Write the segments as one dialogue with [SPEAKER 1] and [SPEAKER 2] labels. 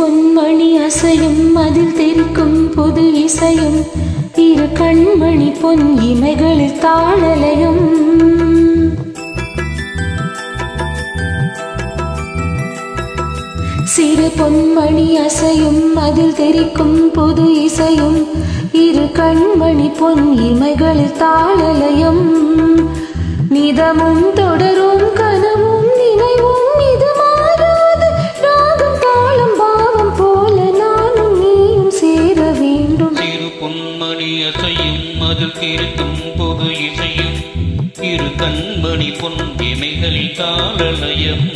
[SPEAKER 1] பொன்மணி அசையும் அதில் தெரிக்கும் புது இசையும் இரு கண்மணி பொன் இமைகளில் தாளலையும் சிறு பொன்மணி அசையும் அதில் தெரிக்கும் புது இசையும் இரு கண்மணி பொன் இமைகளில் தாளலயம் நிதமும் தொடரும் கனவும் நினைவும் இது மாறாது ராகம் தாளம் பாவம் போல நானும் நீயும் சேர வேண்டும்
[SPEAKER 2] சிறு பொன்மணி அசையும் அதில் இருக்கும் பொது இசையும் இரு கண்மணி பொன் இமைகளில் காலலயம்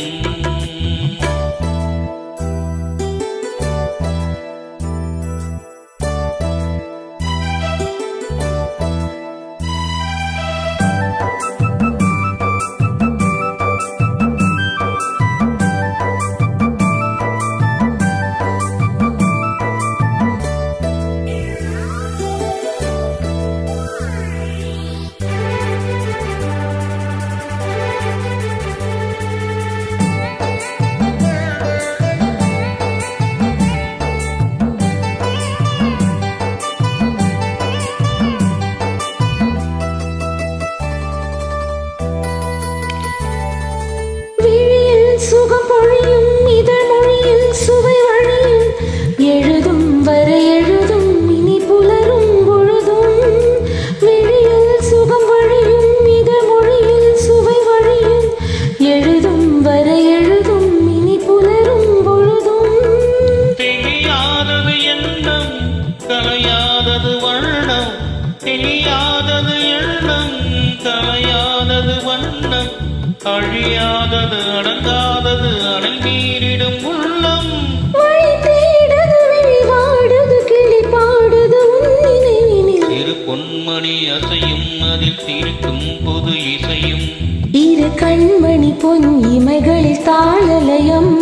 [SPEAKER 1] விழியில் சுகம் பொழியும் இதழ் மொழியில் சுவை வழியும் எழுதும் வரை எழுதும் இனி புலரும் பொழுதும் விழியில் சுகம் வழியும் இதழ் மொழியில் சுவை வழியும் எழுதும் வரை எழுதும் இனி புலரும் பொழுதும்
[SPEAKER 2] தெரியாதது எண்ணம் கலையாதது வண்ணம் தெரியாதது எண்ணம் கலையாதது வண்ணம் அழியாதது அடங்காதது அனல் மீறிடும் உள்ளம்
[SPEAKER 1] வழி தேடது விழி வாடுது கிளி பாடுது உன் நினைவினில்
[SPEAKER 2] இரு பொன்மணி அசையும் அதில் தீர்க்கும் பொது இசையும்
[SPEAKER 1] இரு கண்மணி பொன் இமைகளில் தாளலயம்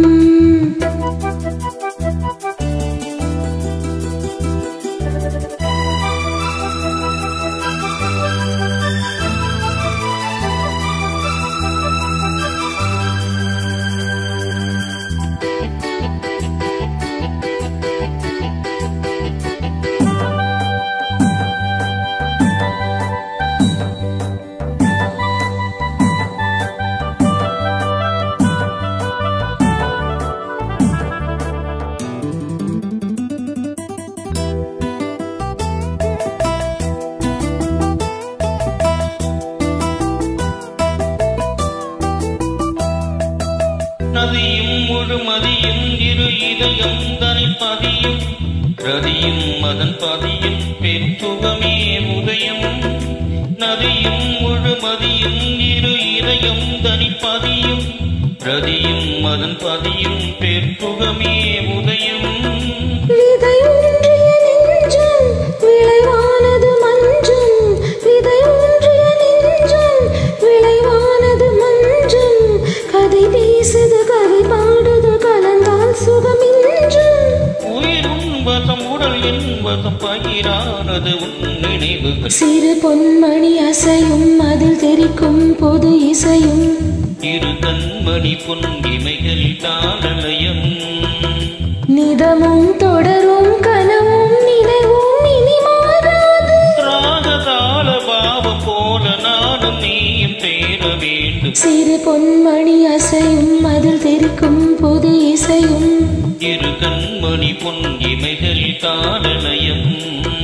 [SPEAKER 2] நதியும் முழுமதியும் இரு இதயம் தனில் பதியும் ரதியும் மதன் பதியும் பெற்றுகமே உதயம் நதியும் முழுமதியும் இரு இதயம் தனில் பதியும் ரதியும் மதன் பதியும் பெற்றுகமே உதயம்
[SPEAKER 1] விதை ஒன்றிய நெஞ்சம் விளைவானது மஞ்சம் விதை ஒன்றிய நெஞ்சம் விளைவானது மஞ்சம் கதை பேசுது கதை பாடுது கலந்தால் சுகமின்றும்
[SPEAKER 2] உயிர் உன்வசம் உடல் என்பதம் பயிரானது உன் நினைவுகள்
[SPEAKER 1] சிறு பொன்மணி அசையும் அதில் தெரிக்கும் பொது இசையும்
[SPEAKER 2] இரு கண்மணி பொன் இமைகள் தாளலயம்
[SPEAKER 1] நிதமும் தொடரும் கனவும் நினைவும் இனி மாறாது
[SPEAKER 2] ராகதாள பாவம் போல நானும் நீயும் சேர வேண்டும்
[SPEAKER 1] சிறு பொன்மணி அசையும் அதில் தெரிக்கும் பொது இசையும்
[SPEAKER 2] இரு கண்மணி பொன் இமைகள் தாளலயம்